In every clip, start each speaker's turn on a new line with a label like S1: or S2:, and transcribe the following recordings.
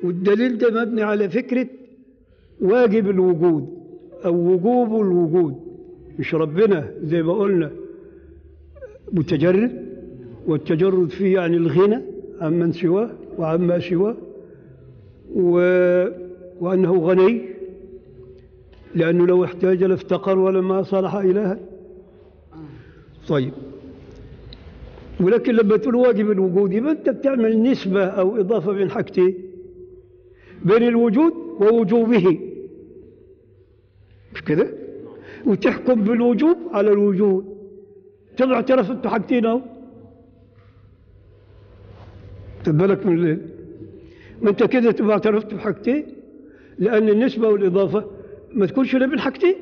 S1: والدليل ده مبني على فكرة واجب الوجود أو وجوب الوجود مش ربنا زي ما قلنا متجرد والتجرد فيه يعني الغنى عمن سواه وعما سواه و... وأنه غني لأنه لو احتاج لافتقر ولما صلح إلها طيب ولكن لما تقول واجب الوجود يبقى أنت بتعمل نسبة أو إضافة بين حاجتين بين الوجود ووجوبه مش كده؟ وتحكم بالوجوب على الوجود تبقى اعترفت بحاجتين اهو خد بالك من الليل ما انت كده تبقى اعترفت بحاجتين لان النسبه والاضافه ما تكونش الا بين حاجتين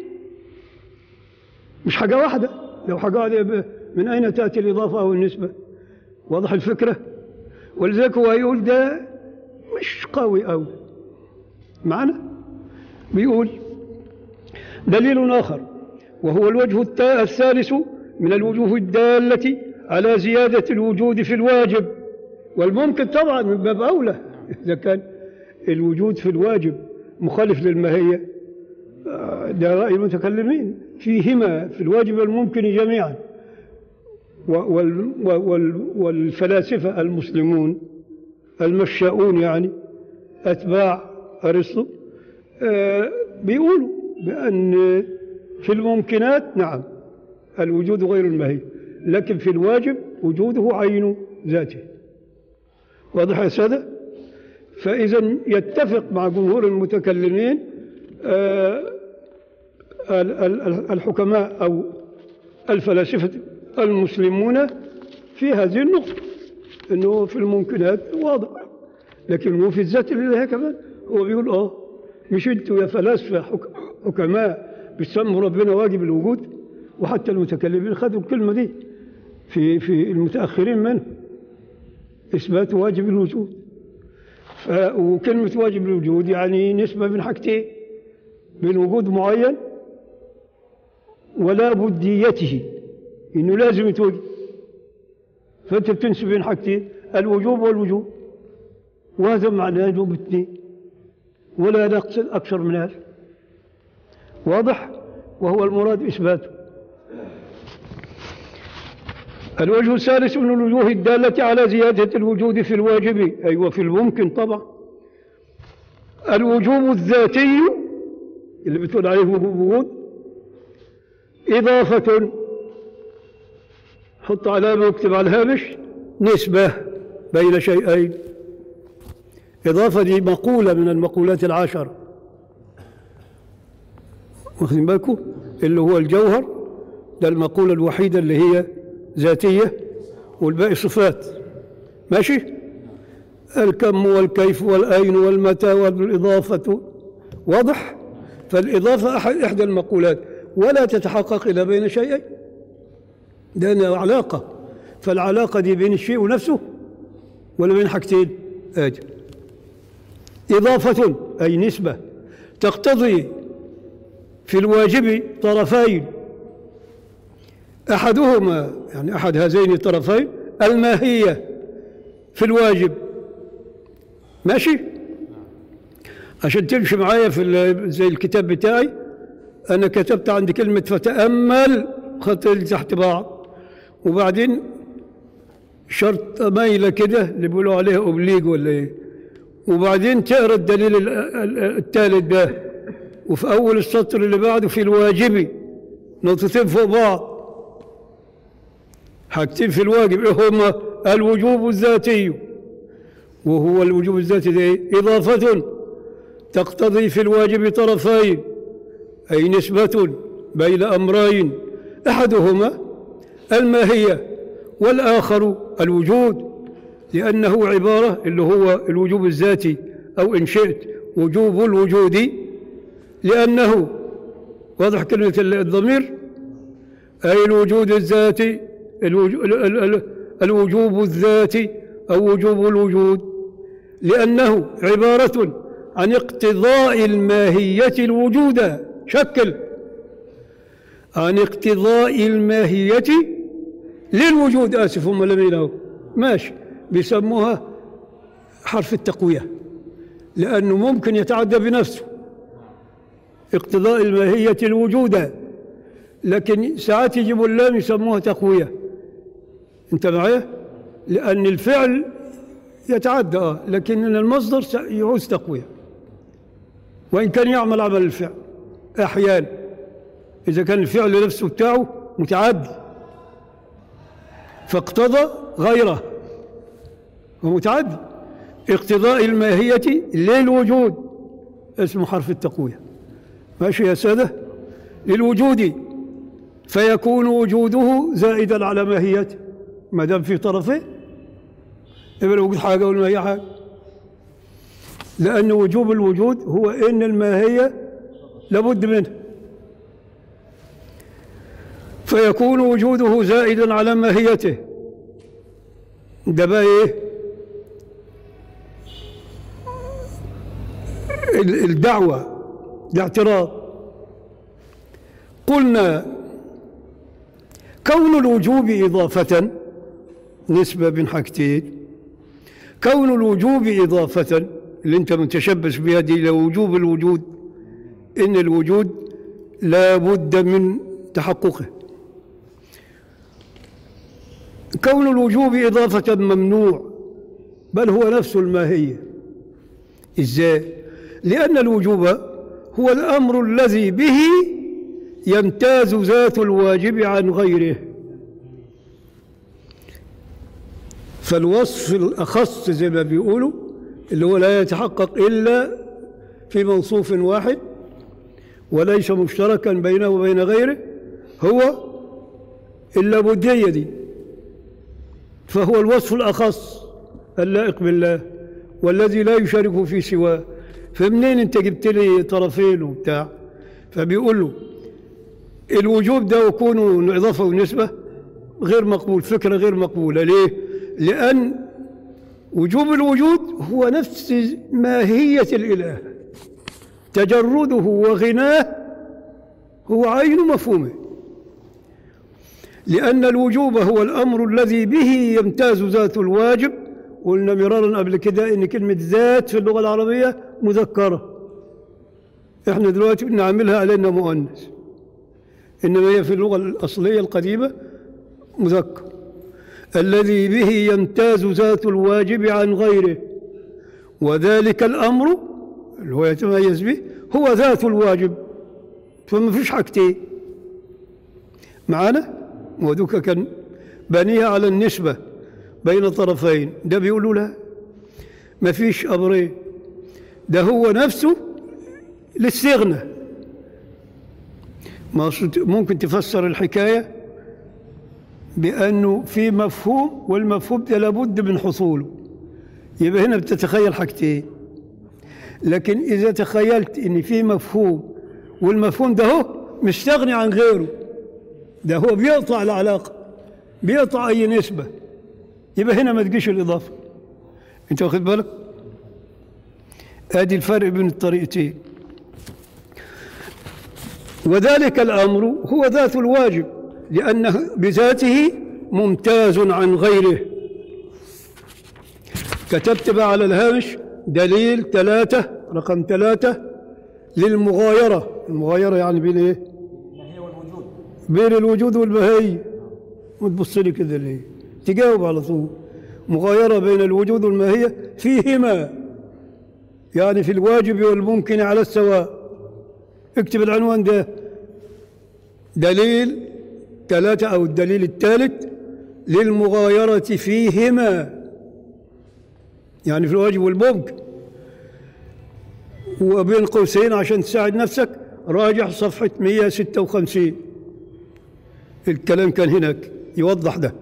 S1: مش حاجه واحده لو حاجه واحده يبقى من اين تاتي الاضافه او النسبه واضح الفكره ولذلك هو يقول ده مش قوي قوي معنا بيقول دليل آخر وهو الوجه التا- الثالث من الوجوه الدالة على زيادة الوجود في الواجب والممكن طبعا من باب أولى إذا كان الوجود في الواجب مخالف للماهية آه، ده رأي المتكلمين فيهما في الواجب والممكن جميعا و- وال- وال- والفلاسفة المسلمون المشاؤون يعني أتباع أرسطو آه، بيقولوا بأن في الممكنات نعم الوجود غير المهي لكن في الواجب وجوده عين ذاته واضح يا سادة فإذا يتفق مع جمهور المتكلمين آه، ال- ال- الحكماء أو الفلاسفة المسلمون في هذه النقطة أنه في الممكنات واضح لكن هو في الذات الإلهية كمان هو بيقول آه مش أنتوا يا فلاسفة حك- حكماء بتسموا ربنا واجب الوجود وحتى المتكلمين خدوا الكلمة دي في في المتأخرين منه إثبات واجب الوجود ف- وكلمة واجب الوجود يعني نسبة بين حاجتين بين وجود معين ولا بديته إنه لازم يتوجد فأنت بتنسب بين حاجتين الوجوب والوجود وهذا معناه يجوب اثنين ولا نقصد أكثر من هذا واضح وهو المراد إثباته الوجه الثالث من الوجوه الدالة على زيادة الوجود في الواجب أي أيوة وفي الممكن طبعا الوجوب الذاتي اللي بتقول عليه وجود إضافة حط علامة واكتب على الهامش نسبة بين شيئين إضافة دي مقولة من المقولات العشر واخدين بالكم اللي هو الجوهر ده المقولة الوحيدة اللي هي ذاتية والباقي صفات ماشي الكم والكيف والأين والمتى والإضافة واضح فالإضافة أحد إحدى المقولات ولا تتحقق إلا بين شيئين ده علاقة فالعلاقة دي بين الشيء ونفسه ولا بين حاجتين آدي إضافة أي نسبة تقتضي في الواجب طرفين أحدهما يعني أحد هذين الطرفين الماهية في الواجب ماشي عشان تمشي معايا في ال- زي الكتاب بتاعي أنا كتبت عندي كلمة فتأمل خطين تحت بعض وبعدين شرط مايلة كده اللي بيقولوا عليها أوبليج ولا إيه وبعدين تقرا الدليل ال- ال- الثالث ده وفي أول السطر اللي بعده في الواجب نقطتين فوق بعض حاجتين في الواجب إيه هما الوجوب الذاتي وهو الوجوب الذاتي ده إيه؟ إضافة تقتضي في الواجب طرفين أي نسبة بين أمرين أحدهما الماهية والآخر الوجود لأنه عبارة اللي هو الوجوب الذاتي أو إن شئت وجوب الوجود لأنه واضح كلمة الضمير أي الوجود الذاتي الوجو- ال- ال- ال- الوجوب الذاتي أو وجوب الوجود لأنه عبارة عن اقتضاء الماهية الوجود شكل عن اقتضاء الماهية للوجود آسف هم لمين أهو ماشي بيسموها حرف التقوية لأنه ممكن يتعدى بنفسه اقتضاء الماهية الوجودة لكن ساعات يجيبوا اللام يسموها تقوية انت معايا لأن الفعل يتعدى آه لكن المصدر س- يعوز تقوية وإن كان يعمل عمل الفعل أحيانا إذا كان الفعل نفسه بتاعه متعدي فاقتضى غيره ومتعدي اقتضاء الماهية للوجود اسمه حرف التقوية ماشي يا سادة للوجود فيكون وجوده زائدا على ماهيته ما دام في طرفين يبقى الوجود حاجة والماهية حاجة لأن وجوب الوجود هو إن الماهية لابد منها فيكون وجوده زائدا على ماهيته ده بقى ايه ال- الدعوة الاعتراض قلنا كون الوجوب إضافة نسبة بين حاجتين كون الوجوب إضافة اللي أنت متشبث بها دي إلى وجوب الوجود إن الوجود لا بد من تحققه كون الوجوب إضافة ممنوع بل هو نفس الماهية إزاي؟ لأن الوجوب هو الأمر الذي به يمتاز ذات الواجب عن غيره فالوصف الأخص زي ما بيقولوا اللي هو لا يتحقق إلا في موصوف واحد وليس مشتركا بينه وبين غيره هو اللابدية دي فهو الوصف الأخص اللائق بالله والذي لا يشاركه في سواه فمنين انت جبت لي طرفين وبتاع فبيقول له الوجوب ده يكون إضافة ونسبة غير مقبول فكرة غير مقبولة ليه؟ لأن وجوب الوجود هو نفس ماهية الإله تجرده وغناه هو عين مفهومه لأن الوجوب هو الأمر الذي به يمتاز ذات الواجب قلنا مرارا قبل كده إن كلمة ذات في اللغة العربية مذكرة إحنا دلوقتي بنعملها على إنها مؤنث إنما هي في اللغة الأصلية القديمة مذكر الذي به يمتاز ذات الواجب عن غيره وذلك الأمر اللي هو يتميز به هو ذات الواجب فما فيش حاجتين معانا ودوك كان بنيها على النسبة بين طرفين ده بيقولوا لا ما فيش أمرين ده هو نفسه للسغنة ما أقصد- ممكن تفسر الحكاية بأنه في مفهوم والمفهوم ده لابد من حصوله يبقى هنا بتتخيل حاجتين لكن إذا تخيلت إن في مفهوم والمفهوم ده هو مستغني عن غيره ده هو بيقطع العلاقة بيقطع أي نسبة يبقى هنا ما تجيش الإضافة أنت واخد بالك؟ ادي الفرق بين الطريقتين وذلك الأمر هو ذات الواجب لأنه بذاته ممتاز عن غيره كتبت بقى على الهامش دليل ثلاثة رقم ثلاثة للمغايرة المغايرة يعني بين ايه؟ بين الوجود والماهية وتبص لي كده ليه؟ تجاوب على طول مغايرة بين الوجود والماهية فيهما يعني في الواجب والممكن على السواء اكتب العنوان ده دليل ثلاثة أو الدليل الثالث للمغايرة فيهما يعني في الواجب والممكن وبين قوسين عشان تساعد نفسك راجع صفحة 156 الكلام كان هناك يوضح ده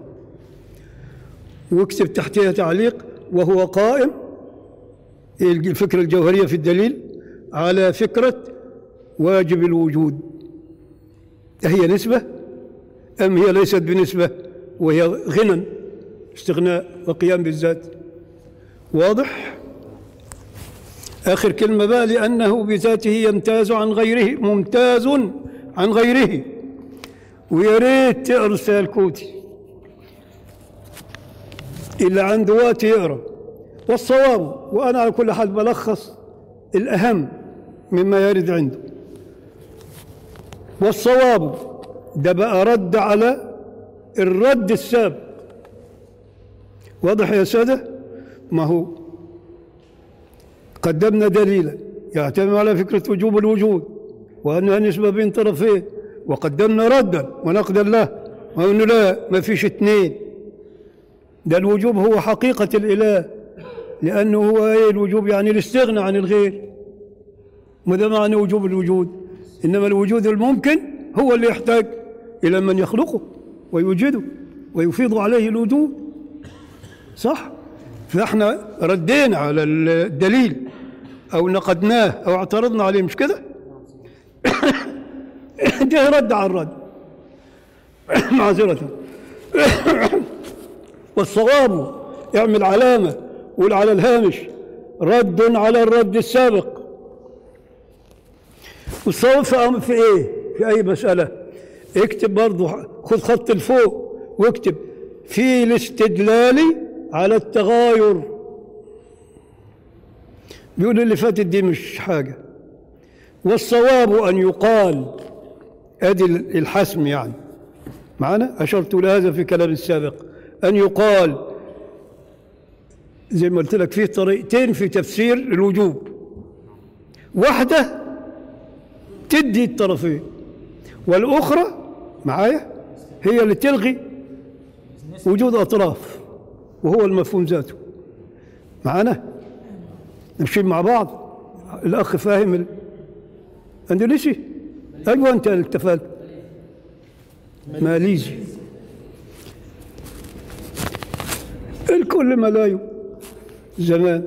S1: واكتب تحتها تعليق وهو قائم الفكرة الجوهرية في الدليل على فكرة واجب الوجود هي نسبة أم هي ليست بنسبة وهي غنى استغناء وقيام بالذات واضح آخر كلمة بقى لأنه بذاته يمتاز عن غيره ممتاز عن غيره ويا ريت تقرا السالكوتي اللي عنده وقت يقرا والصواب وانا على كل حال بلخص الأهم مما يرد عنده والصواب ده بقى رد على الرد السابق واضح يا سادة ما هو قدمنا دليلا يعتمد على فكرة وجوب الوجود وأنها نسبة بين طرفين وقدمنا ردا ونقدا له وأنه لا ما فيش اثنين ده الوجوب هو حقيقة الإله لأنه هو إيه الوجوب يعني الاستغنى عن الغير وده معنى وجوب الوجود إنما الوجود الممكن هو اللي يحتاج إلى من يخلقه ويوجده ويفيض عليه الوجود صح فاحنا ردينا على الدليل او نقدناه او اعترضنا عليه مش كده ده رد على الرد معذرة والصواب اعمل علامة قول على الهامش رد على الرد السابق والصواب في في ايه في اي مسألة اكتب برضه خذ خط الفوق واكتب في الاستدلال على التغاير بيقول اللي فاتت دي مش حاجة والصواب أن يقال أدي الحسم يعني معنا أشرت لهذا في كلام السابق أن يقال زي ما قلت لك فيه طريقتين في تفسير الوجوب واحدة تدي الطرفين والأخرى معايا هي اللي تلغي وجود أطراف وهو المفهوم ذاته معانا نمشي مع بعض الأخ فاهم الأندلسي أيوة أنت التفات ماليزي الكل ملايو زمان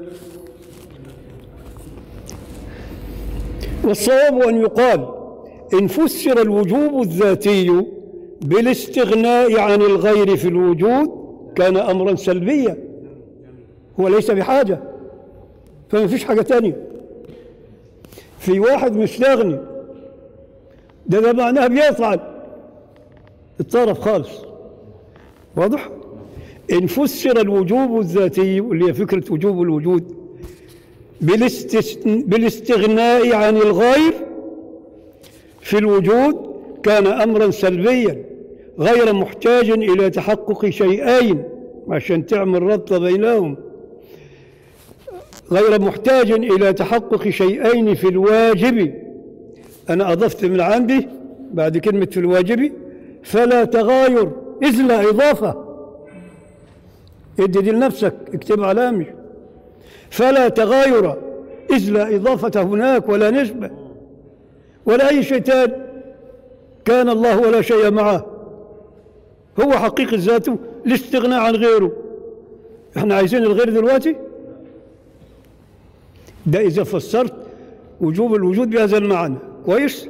S1: والصواب أن يقال إن فسر الوجوب الذاتي بالاستغناء عن الغير في الوجود كان أمرا سلبيا هو ليس بحاجة فما فيش حاجة تانية في واحد مستغني ده ده معناه بيفعل الطرف خالص واضح؟ إن فسر الوجوب الذاتي اللي هي فكرة وجوب الوجود بالاستغناء عن الغير في الوجود كان أمرا سلبيا غير محتاج إلى تحقق شيئين عشان تعمل ربط بينهم غير محتاج إلى تحقق شيئين في الواجب أنا أضفت من عندي بعد كلمة في الواجب فلا تغاير إذ لا إضافة ادي دي لنفسك اكتب علامة فلا تغاير إذ لا إضافة هناك ولا نسبة ولا أي شيء تاني كان الله ولا شيء معه هو حقيقة ذاته الاستغناء عن غيره احنا عايزين الغير دلوقتي ده إذا فسرت وجوب الوجود بهذا المعنى كويس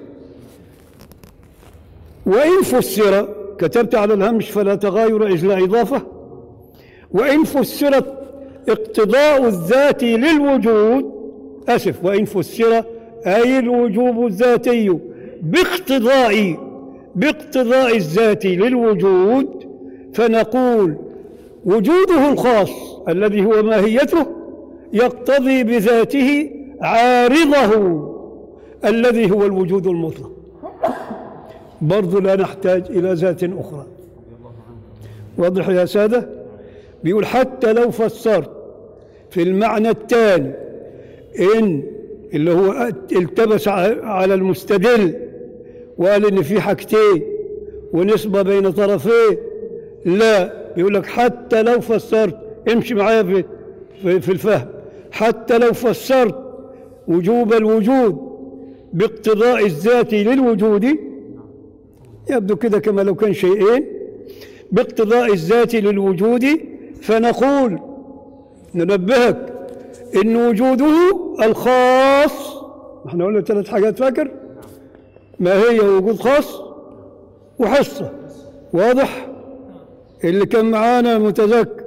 S1: وإن فسر كتبت على الهمش فلا تغاير إذ لا إضافة وإن فسرت اقتضاء الذات للوجود أسف وإن فسر أي الوجوب الذاتي باقتضاء باقتضاء الذات للوجود فنقول وجوده الخاص الذي هو ماهيته يقتضي بذاته عارضه الذي هو الوجود المطلق برضو لا نحتاج إلى ذات أخرى واضح يا سادة بيقول حتى لو فسرت في المعنى الثاني إن اللي هو التبس على المستدل وقال إن في حاجتين ونسبة بين طرفين لا بيقول لك حتى لو فسرت امشي معايا في في الفهم حتى لو فسرت وجوب الوجود باقتضاء الذات للوجود يبدو كده كما لو كان شيئين باقتضاء الذات للوجود فنقول ننبهك ان وجوده الخاص احنا قلنا ثلاث حاجات فاكر ما هي وجود خاص وحصة واضح اللي كان معانا متذكر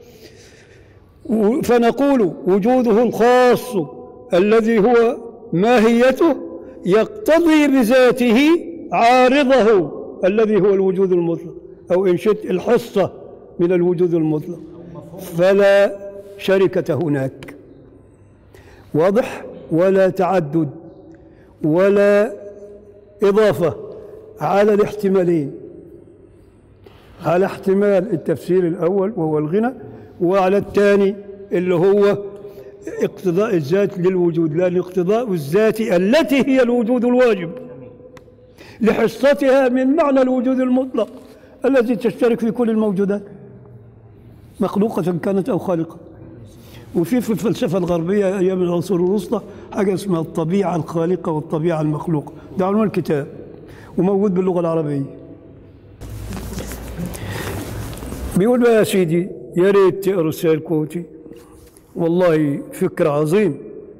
S1: فنقول وجوده الخاص الذي هو ماهيته يقتضي بذاته عارضه الذي هو الوجود المطلق أو إن شئت الحصة من الوجود المطلق فلا شركة هناك واضح؟ ولا تعدد ولا إضافة على الاحتمالين على احتمال التفسير الأول وهو الغنى وعلى الثاني اللي هو اقتضاء الذات للوجود لأن اقتضاء الذات التي هي الوجود الواجب لحصتها من معنى الوجود المطلق الذي تشترك في كل الموجودات مخلوقة كانت أو خالقة وفي في الفلسفة الغربية أيام العصور الوسطى حاجة اسمها الطبيعة الخالقة والطبيعة المخلوقة ده عنوان الكتاب وموجود باللغة العربية بيقول بقى يا سيدي يا ريت تقرا السيد كوتي والله فكر عظيم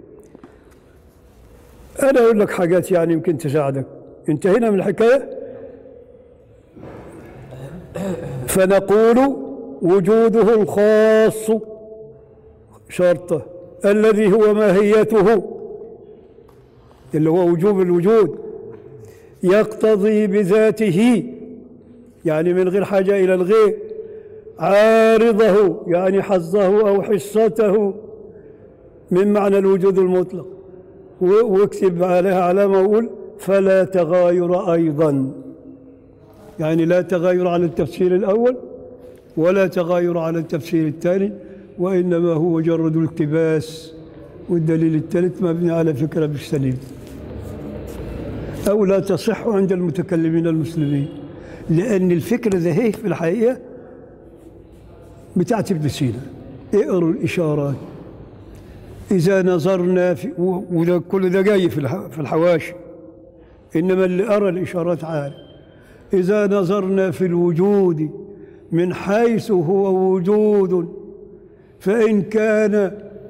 S1: أنا أقول لك حاجات يعني يمكن تساعدك انتهينا من الحكاية فنقول وجوده الخاص شرطه الذي هو ماهيته اللي هو وجوب الوجود يقتضي بذاته يعني من غير حاجة إلى الغير عارضه يعني حظه أو حصته من معنى الوجود المطلق و- واكتب عليها علامة وقول فلا تغاير أيضا يعني لا تغاير على التفسير الأول ولا تغاير على التفسير الثاني وإنما هو مجرد التباس والدليل الثالث مبني على فكرة مش سليم أو لا تصح عند المتكلمين المسلمين لأن الفكرة ده هي في الحقيقة بتاعت ابن سينا اقروا الإشارات إذا نظرنا في و- وده كل ده جاي في الح- في الحواشي إنما اللي أرى الإشارات عارف إذا نظرنا في الوجود من حيث هو وجود فإن كان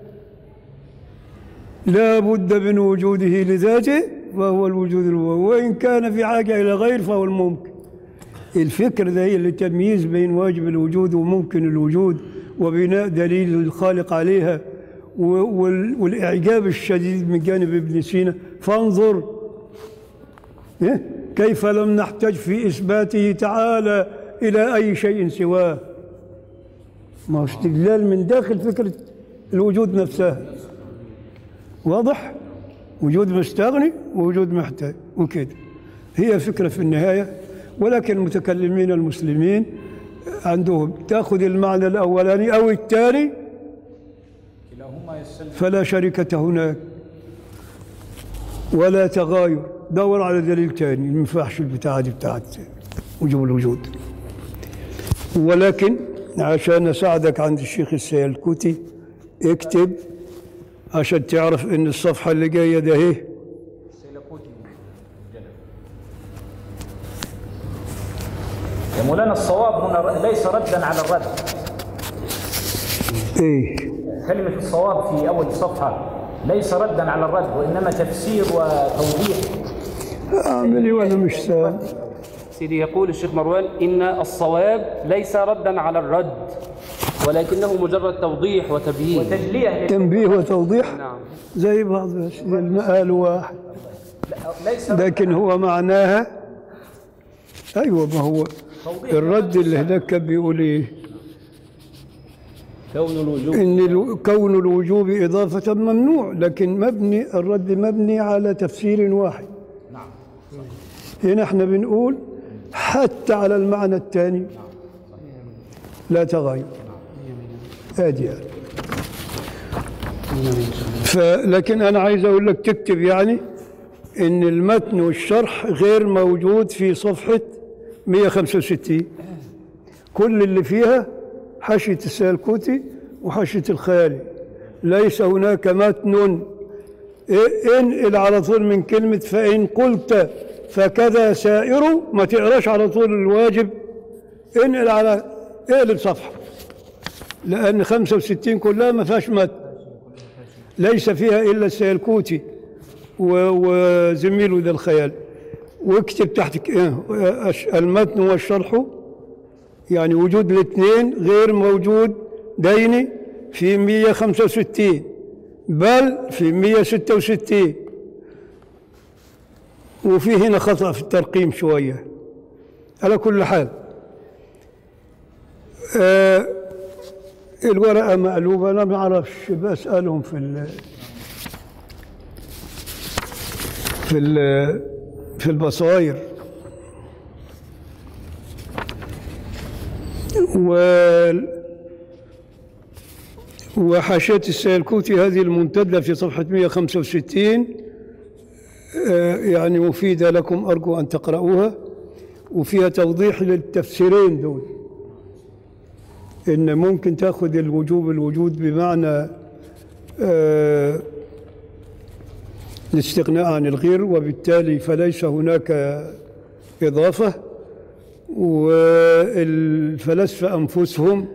S1: لا بد من وجوده لذاته فهو الوجود الواجب وإن كان في حاجة إلى غير فهو الممكن الفكر ده هي اللي تمييز بين واجب الوجود وممكن الوجود وبناء دليل الخالق عليها و- وال- والإعجاب الشديد من جانب ابن سينا فانظر إيه؟ كيف لم نحتج في إثباته تعالى إلى أي شيء سواه ما هو استدلال من داخل فكرة الوجود نفسها واضح وجود مستغني ووجود محتاج وكده هي فكرة في النهاية ولكن المتكلمين المسلمين عندهم تأخذ المعنى الأولاني أو الثاني
S2: كلاهما يستلزم
S1: فلا شركة هناك ولا تغاير دور على دليل تاني ما ينفعش البتاعة دي بتاعت وجوب الوجود ولكن عشان أساعدك عند الشيخ السيلكوتي اكتب عشان تعرف ان الصفحة اللي جاية ده اهي
S2: سيلكوتي جلد. يا مولانا الصواب هنا ليس ردا على الرد
S1: ايه
S2: كلمة الصواب في أول الصفحة ليس ردا على الرد وإنما تفسير وتوضيح
S1: اعملي وانا مش سام
S3: سيدي يقول الشيخ مروان إن الصواب ليس ردا على الرد ولكنه مجرد توضيح وتبيين
S2: وتجلية
S1: تنبيه وتوضيح
S3: نعم
S1: زي بعض بس زي المقال واحد
S2: ليس
S1: لكن هو معناها ايوه ما هو الرد اللي هناك كان بيقول ايه
S3: كون الوجوب
S1: ان الو- كون الوجوب اضافه ممنوع لكن مبني الرد مبني على تفسير واحد
S2: نعم
S1: هنا احنا بنقول حتى على المعنى الثاني لا تغير ادي يعني. فلكن انا عايز اقول لك تكتب يعني ان المتن والشرح غير موجود في صفحه 165 كل اللي فيها حاشيه السالكوتي وحاشيه الخيالي ليس هناك متن إيه- انقل على طول من كلمة فإن قلت فكذا سائر ما تقراش على طول الواجب انقل على اقلب صفحة لأن 65 كلها ما فيهاش متن ليس فيها إلا السيلكوتي و- وزميله ذا الخيال واكتب تحت ك- إيه، أش- المتن والشرح يعني وجود الاثنين غير موجود ديني في 165 بل في 166 وفي هنا خطأ في الترقيم شوية على كل حال آه الورقة مقلوبة أنا ما أعرفش بسألهم في ال- في ال- في البصائر وال وحاشية السيلكوتي هذه الممتدة في صفحة 165 آه، يعني مفيدة لكم أرجو أن تقرأوها وفيها توضيح للتفسيرين دول إن ممكن تأخذ الوجوب الوجود بمعنى آه، الاستغناء عن الغير وبالتالي فليس هناك إضافة والفلاسفة أنفسهم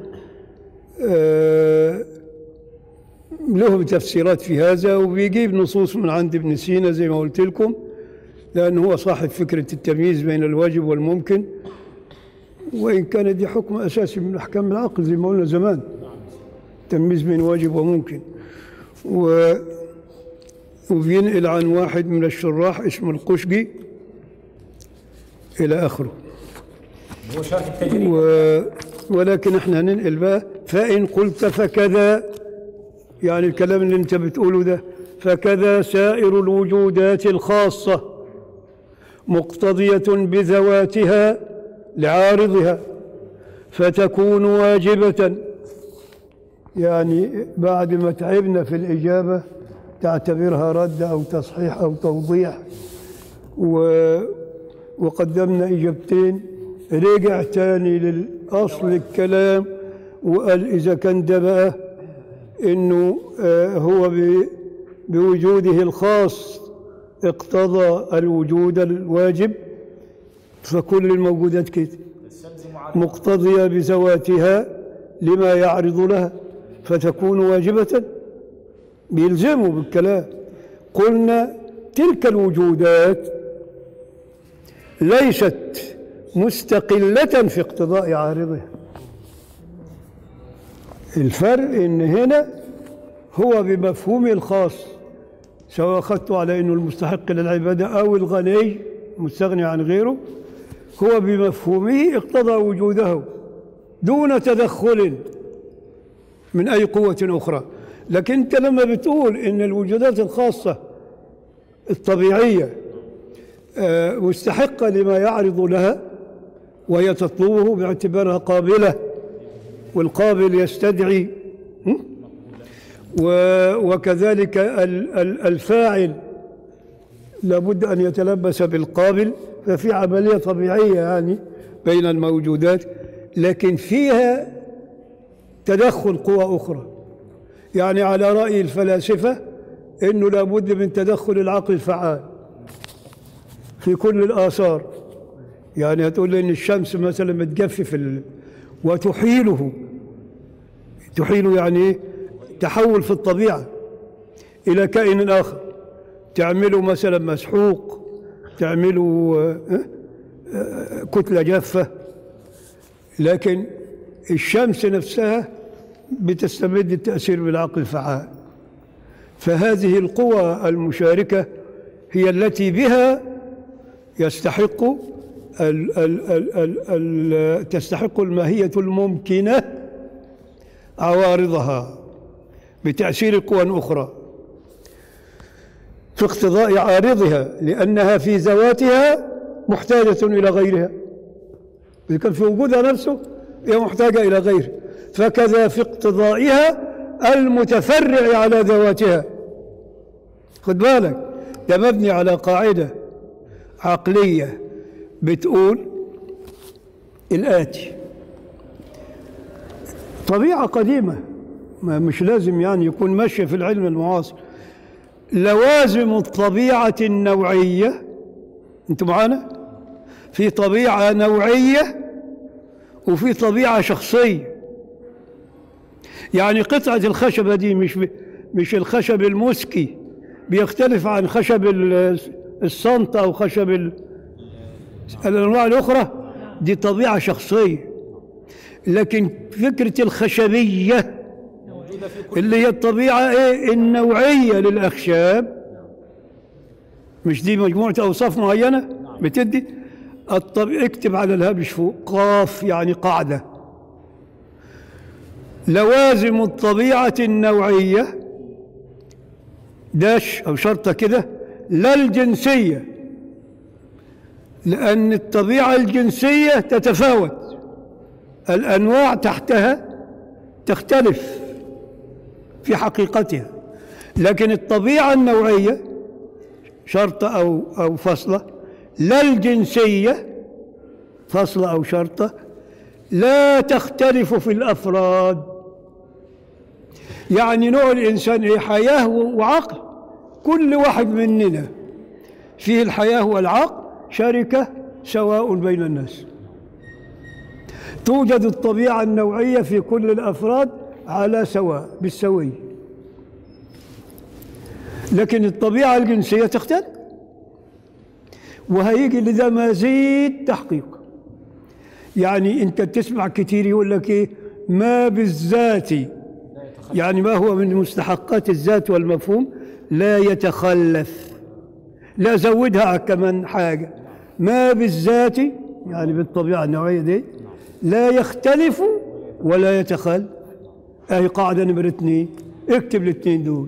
S1: آه، لهم تفسيرات في هذا وبيجيب نصوص من عند ابن سينا زي ما قلت لكم لأنه هو صاحب فكرة التمييز بين الواجب والممكن وإن كان دي حكم أساسي من أحكام العقل زي ما قلنا زمان تمييز بين واجب وممكن و وبينقل عن واحد من الشراح اسمه القشجي إلى آخره
S2: هو شرح التجريد
S1: و... ولكن احنا هننقل بقى فإن قلت فكذا يعني الكلام اللي انت بتقوله ده فكذا سائر الوجودات الخاصة مقتضية بذواتها لعارضها فتكون واجبة يعني بعد ما تعبنا في الإجابة تعتبرها رد أو تصحيح أو توضيح و... وقدمنا إجابتين رجع تاني للأصل الكلام وقال إذا كان ده بقى إنه آه، هو ب- بوجوده الخاص اقتضى الوجود الواجب فكل الموجودات كده مقتضية بذواتها لما يعرض لها فتكون واجبة بيلزموا بالكلام قلنا تلك الوجودات ليست مستقلة في اقتضاء عارضها الفرق ان هنا هو بمفهوم الخاص سواء اخذته على انه المستحق للعباده او الغني مستغني عن غيره هو بمفهومه اقتضى وجوده دون تدخل من اي قوه اخرى لكن انت لما بتقول ان الوجودات الخاصه الطبيعيه آه، مستحقه لما يعرض لها وهي تطلبه باعتبارها قابله والقابل يستدعي م? و- وكذلك ال- ال- الفاعل لابد أن يتلبس بالقابل ففي عملية طبيعية يعني بين الموجودات لكن فيها تدخل قوى أخرى يعني على رأي الفلاسفة أنه لابد من تدخل العقل الفعال في كل الآثار يعني هتقول لي ان الشمس مثلا بتجفف ال... وتحيله تحيله يعني ايه تحول في الطبيعه الى كائن اخر تعمله مثلا مسحوق تعمله آه، آه، كتله جافه لكن الشمس نفسها بتستمد التاثير بالعقل الفعال فهذه القوى المشاركه هي التي بها يستحق ال ال ال ال ال تستحق الماهية الممكنة عوارضها بتأثير قوى أخرى في اقتضاء عارضها لأنها في ذواتها محتاجة إلى غيرها إذا كان في وجودها نفسه هي محتاجة إلى غيره فكذا في اقتضائها المتفرع على ذواتها خد بالك ده مبني على قاعدة عقلية بتقول الآتي طبيعة قديمة ما مش لازم يعني يكون ماشية في العلم المعاصر لوازم الطبيعة النوعية انتوا معانا في طبيعة نوعية وفي طبيعة شخصية يعني قطعة الخشبة دي مش ب... مش الخشب المسكي بيختلف عن خشب ال- الصنط أو خشب ال... الأنواع الأخرى دي طبيعة شخصية لكن فكرة الخشبية اللي هي الطبيعة إيه النوعية للأخشاب مش دي مجموعة أوصاف معينة بتدي الطب... اكتب على الهامش فوق قاف يعني قاعدة لوازم الطبيعة النوعية داش أو شرطة كده لا الجنسية لأن الطبيعة الجنسية تتفاوت الأنواع تحتها تختلف في حقيقتها لكن الطبيعة النوعية شرطة أو أو فصلة لا الجنسية فصلة أو شرطة لا تختلف في الأفراد يعني نوع الإنسان إيه حياة وعقل كل واحد مننا فيه الحياة والعقل شركة سواء بين الناس توجد الطبيعة النوعية في كل الأفراد على سواء بالسوية لكن الطبيعة الجنسية تختلف وهيجي لذا مزيد تحقيق يعني انت تسمع كتير يقول لك ايه ما بالذات يعني ما هو من مستحقات الذات والمفهوم لا يتخلف لا زودها كمان حاجة ما بالذات يعني بالطبيعة النوعية دي لا يختلف ولا يتخلف اهي قاعدة نمرة اثنين اكتب الاثنين دول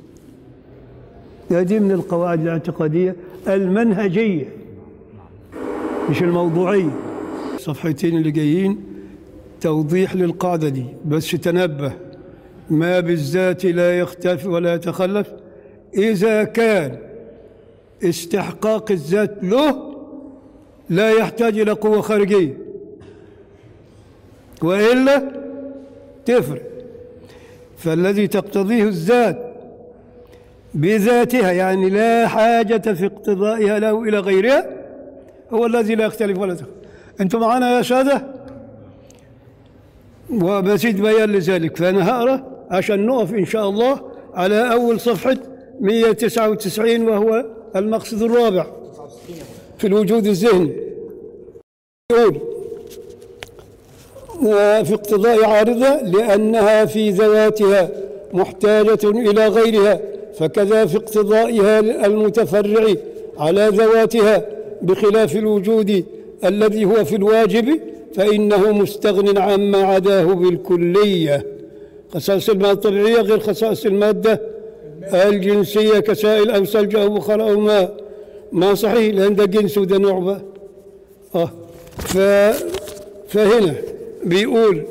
S1: هذه من القواعد الاعتقادية المنهجية مش الموضوعية الصفحتين اللي جايين توضيح للقاعدة دي بس تنبه ما بالذات لا يختلف ولا يتخلف إذا كان استحقاق الذات له لا يحتاج إلى قوة خارجية وإلا تفرق فالذي تقتضيه الذات بذاتها يعني لا حاجة في اقتضائها له إلى غيرها هو الذي لا يختلف ولا تختلف أنتم معنا يا سادة ومزيد بيان لذلك فأنا هقرأ عشان نقف إن شاء الله على أول صفحة 199 وهو المقصد الرابع في الوجود الذهني يقول في اقتضاء عارضة لأنها في ذواتها محتاجة إلى غيرها فكذا في اقتضائها المتفرع على ذواتها بخلاف الوجود الذي هو في الواجب فإنه مستغن عما عداه بالكلية خصائص المادة الطبيعية غير خصائص المادة الجنسية كسائل أو ثلج أو بخار أو ماء ما صحيح لأن ده جنس وده نوع بقى آه ف... فهنا بيقول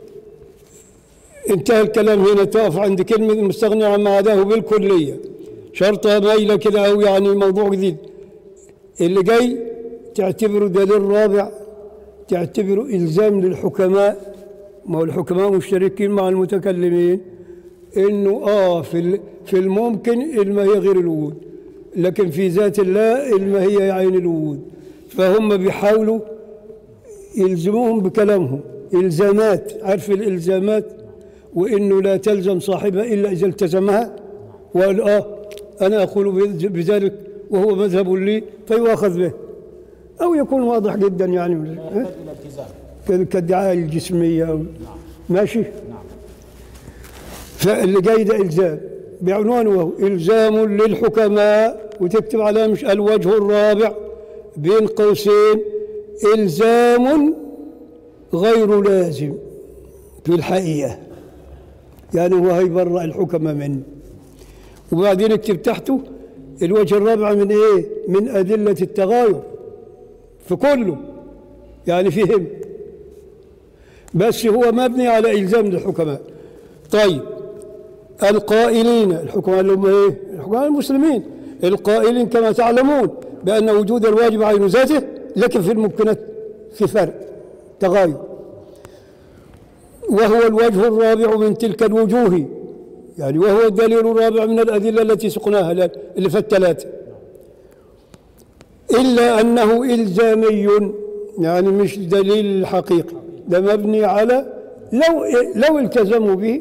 S1: انتهى الكلام هنا تقف عند كلمة مستغني عما عداه بالكلية شرطة مايلة كده أو يعني موضوع جديد اللي جاي تعتبره دليل رابع تعتبره إلزام للحكماء ما هو الحكماء مشتركين مع المتكلمين إنه آه في في الممكن الماهية غير الوجود لكن في ذات الله الماهية عين الوجود فهم بيحاولوا يلزموهم بكلامهم إلزامات عارف الإلزامات وإنه لا تلزم صاحبها إلا إذا التزمها وقال آه أنا أقول بذلك وهو مذهب لي فيؤاخذ به أو يكون واضح جدا يعني كالدعاية الجسمية ماشي فاللي جاي ده إلزام بعنوانه وهو إلزام للحكماء وتكتب عليه مش الوجه الرابع بين قوسين إلزام غير لازم في الحقيقة يعني هو هيبرأ الحكماء منه وبعدين اكتب تحته الوجه الرابع من ايه من أدلة التغاير في كله يعني فيهم بس هو مبني على إلزام الحكماء طيب القائلين الحكماء اللي هم ايه الحكماء المسلمين القائلين كما تعلمون بأن وجود الواجب عين ذاته لكن في الممكنات في فرق تغاير وهو الوجه الرابع من تلك الوجوه يعني وهو الدليل الرابع من الأدلة التي سقناها اللي في الثلاثة إلا أنه إلزامي يعني مش دليل حقيقي ده مبني على لو لو التزموا به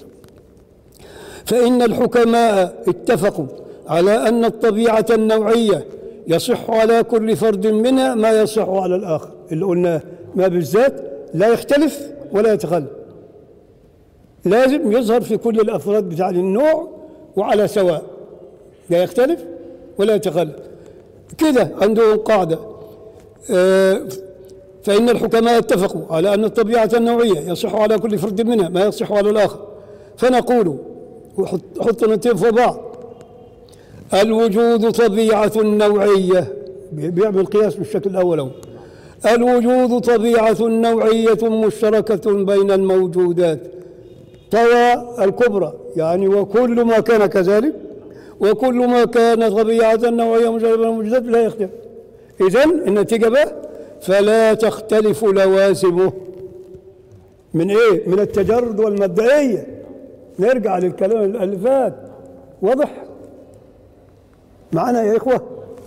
S1: فإن الحكماء اتفقوا على أن الطبيعة النوعية يصح على كل فرد منها ما يصح على الآخر اللي قلنا ما بالذات لا يختلف ولا يتخلف لازم يظهر في كل الأفراد بتاع النوع وعلى سواء لا يختلف ولا يتخلف كده عندهم قاعدة آه فإن الحكماء اتفقوا على أن الطبيعة النوعية يصح على كل فرد منها ما يصح على الآخر فنقول وحط نتين في بعض الوجود طبيعة نوعية بيعمل قياس بالشكل الأول أهو. الوجود طبيعة نوعية مشتركة بين الموجودات طوى الكبرى يعني وكل ما كان كذلك وكل ما كان طبيعة نوعية مشتركة بين الموجودات لا يختلف إذا النتيجة بقى فلا تختلف لوازمه من إيه؟ من التجرد والمبدئية نرجع للكلام اللي فات واضح؟ معنا يا إخوة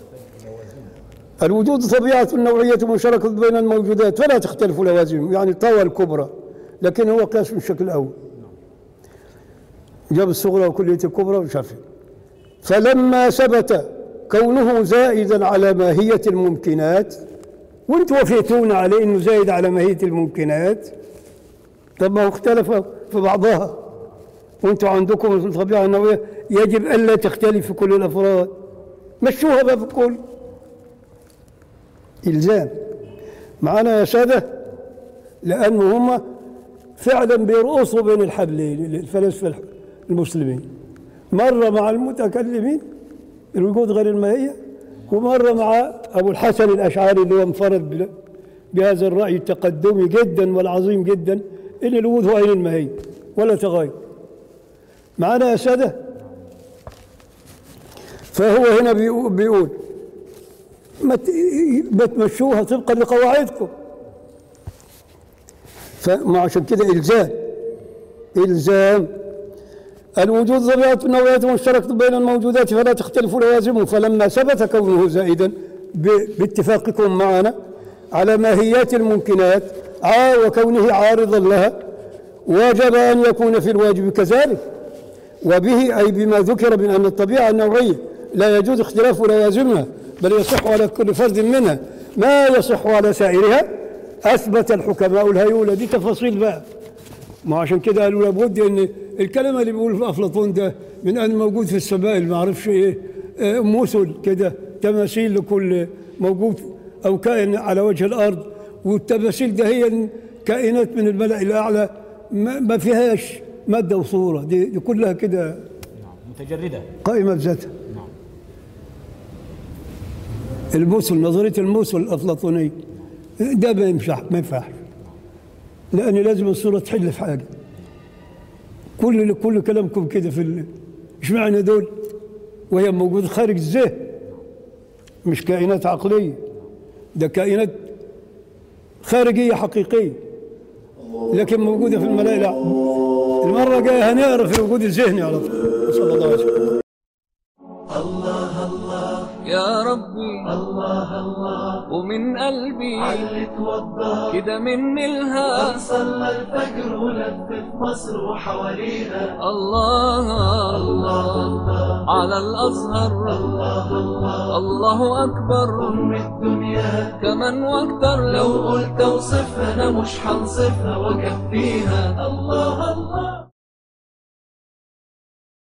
S1: الوجود طبيعة نوعية مشتركة بين الموجودات فلا تختلف لوازمه يعني طوى الكبرى لكن هو قياس بالشكل الأول جاب الصغرى وكلية الكبرى ومش عارف إيه. فلما ثبت كونه زائدا على ماهية الممكنات وانتم وفيتون عليه انه زايد على ماهية الممكنات طب ما هو اختلف في بعضها وانتم عندكم الطبيعة النووية يجب الا تختلف في كل الافراد مشوها بقى في الكل الزام معانا يا ساده لانه هم فعلا بيرقصوا بين الحبلين الفلاسفه المسلمين مره مع المتكلمين الوجود غير الماهيه ومره مع ابو الحسن الاشعري اللي هو انفرد بل- بهذا الراي التقدمي جدا والعظيم جدا ان الوجود هو عين الماهيه ولا تغير معانا يا ساده فهو هنا بيقو- بيقول ما ت- ما تمشوها طبقا لقواعدكم فما عشان كده الزام الزام الوجود طبيعة نوعية مشتركة بين الموجودات فلا تختلف لوازمه فلما ثبت كونه زائدا ب- باتفاقكم معنا على ماهيات الممكنات عا وكونه عارضا لها وجب أن يكون في الواجب كذلك وبه أي بما ذكر من أن الطبيعة النوعية لا يجوز اختلاف لوازمها بل يصح على كل فرد منها ما يصح على سائرها أثبت الحكماء الهيولة دي تفاصيل بقى ما عشان كده قالوا لابد ان الكلمه اللي بيقول في افلاطون ده من ان موجود في السماء ما اعرفش ايه آه، مثل كده تماثيل لكل موجود او كائن على وجه الارض والتماثيل ده هي كائنات من الملأ الاعلى ما ما فيهاش ماده وصوره دي, دي كلها كده
S2: متجردة
S1: قائمه بذاتها المثل نظريه المثل الافلاطونيه ده ما ينفع ما ينفعش لان لازم الصوره تحل في حاجه كل كل كلامكم كده في ال... ايش معنى دول وهي موجوده خارج الذهن مش كائنات عقليه ده كائنات خارجيه حقيقيه لكن موجوده في الملائكه لا المره الجايه هنقرا في الوجود الذهني على طول صلى الله عليه وسلم
S4: يا ربي الله الله ومن قلبي
S5: علي توضى
S4: كده مني الها
S5: صلى الفجر ولفت مصر وحواليها
S4: الله
S5: الله الله
S4: على الأزهر
S5: الله الله
S4: الله أكبر
S5: أم الدنيا
S4: كمان واكتر
S5: لو
S4: لو
S5: قلت اوصفها انا مش هنصفها واكفيها الله الله